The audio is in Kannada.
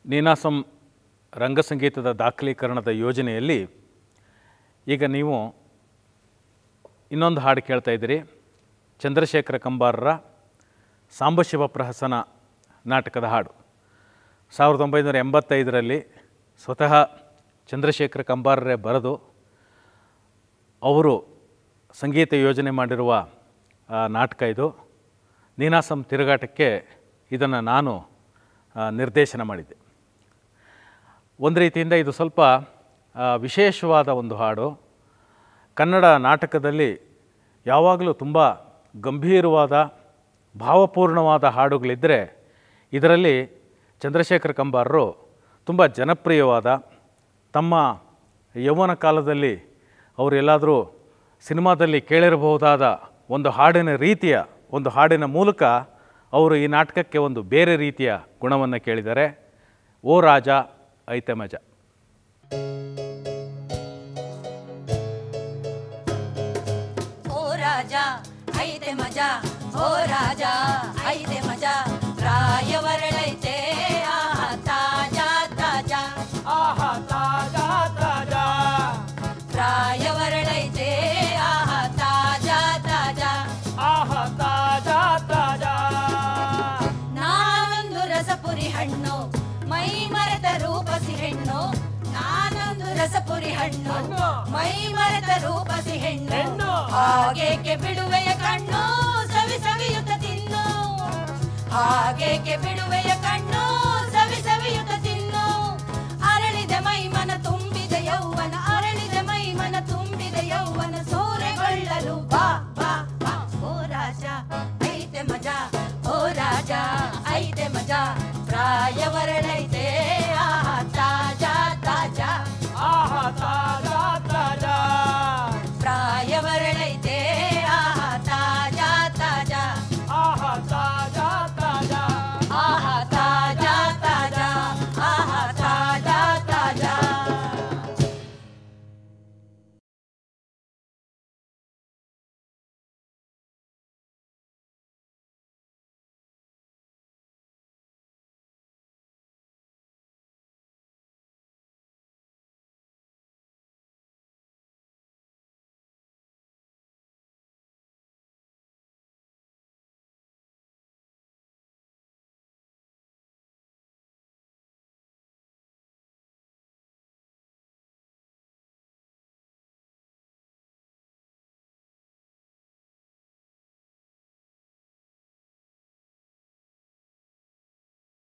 ನೀನಾಸಂ ರಂಗಸಂಗೀತದ ದಾಖಲೀಕರಣದ ಯೋಜನೆಯಲ್ಲಿ ಈಗ ನೀವು ಇನ್ನೊಂದು ಹಾಡು ಕೇಳ್ತಾ ಇದ್ದೀರಿ ಚಂದ್ರಶೇಖರ ಕಂಬಾರರ ಸಾಂಬಶಿವ ಪ್ರಹಸನ ನಾಟಕದ ಹಾಡು ಸಾವಿರದ ಒಂಬೈನೂರ ಎಂಬತ್ತೈದರಲ್ಲಿ ಸ್ವತಃ ಚಂದ್ರಶೇಖರ ಕಂಬಾರರೇ ಬರೆದು ಅವರು ಸಂಗೀತ ಯೋಜನೆ ಮಾಡಿರುವ ಆ, ನಾಟಕ ಇದು ನೀನಾಸಂ ತಿರುಗಾಟಕ್ಕೆ ಇದನ್ನು ನಾನು ಆ, ನಿರ್ದೇಶನ ಮಾಡಿದ್ದೆ ಒಂದು ರೀತಿಯಿಂದ ಇದು ಸ್ವಲ್ಪ ಆ, ವಿಶೇಷವಾದ ಒಂದು ಹಾಡು ಕನ್ನಡ ನಾಟಕದಲ್ಲಿ ಯಾವಾಗಲೂ ತುಂಬ ಗಂಭೀರವಾದ ಭಾವಪೂರ್ಣವಾದ ಹಾಡುಗಳಿದ್ದರೆ ಇದರಲ್ಲಿ ಚಂದ್ರಶೇಖರ ಕಂಬಾರರು ತುಂಬ ಜನಪ್ರಿಯವಾದ ತಮ್ಮ ಯೌವನ ಕಾಲದಲ್ಲಿ ಅವರು ಎಲ್ಲಾದರೂ ಸಿನಿಮಾದಲ್ಲಿ ಕೇಳಿರಬಹುದಾದ ಒಂದು ಹಾಡಿನ ರೀತಿಯ ಒಂದು ಹಾಡಿನ ಮೂಲಕ ಅವರು ಈ ನಾಟಕಕ್ಕೆ ಒಂದು ಬೇರೆ ರೀತಿಯ ಗುಣವನ್ನು ಕೇಳಿದ್ದಾರೆ ಓ ರಾಜ ಐತೆ ಮಜ ಓ ರಾಜ ಐತೆ ಮಜಾ ಓ ರಾಜ ಐತೆ ಮಜಾ ರಾಯವರಳೈತೆ ಆಹಾ ತಾಜಾ ತಾಜಾ ಆಹಾ ತಾಜಾ ತಾಜಾ ರಾಯವರಳೈತೆ ಆಹಾ ತಾಜಾ ತಾಜಾ ಆಹಾ ತಾಜಾ ತಾಜಾ ನಾನೊಂದು ರಸಪುರಿ ಹಣ್ಣು ಮೈ ಮರೆತ ರೂಪಸಿ ಹೆಣ್ಣು ನಾನೊಂದು ರಸಪುರಿ ಹಣ್ಣು ಮೈ ಮರೆತ ರೂಪಸಿ ಹೆಣ್ಣು ಹೆಣ್ಣು. ಹಾಗೇಕೆ ಬಿಡುವೆಯ ಕಣ್ಣು ಸವಿ ಸವಿಯುತ ತಿನ್ನು ಹಾಗೇಕೆ ಬಿಡುವೆಯ ಕಣ್ಣು ಸವಿ ಸವಿಯುತ ತಿನ್ನು ಅರಳಿದ ಮೈ ಮನ ತುಂಬಿದ ಯೌವನ ಅರಳಿದ ಮೈ ಮನ ತುಂಬಿದ ಯೌವನ ಸೂರೆಗೊಳ್ಳಲು ಬಾ ಬಾ ಬಾ ಓ ರಾಜ ಐತೆ ಮಜಾ ಓ ರಾಜ ಐತೆ ಮಜಾ ಪ್ರಾಯವರಳೈತೆ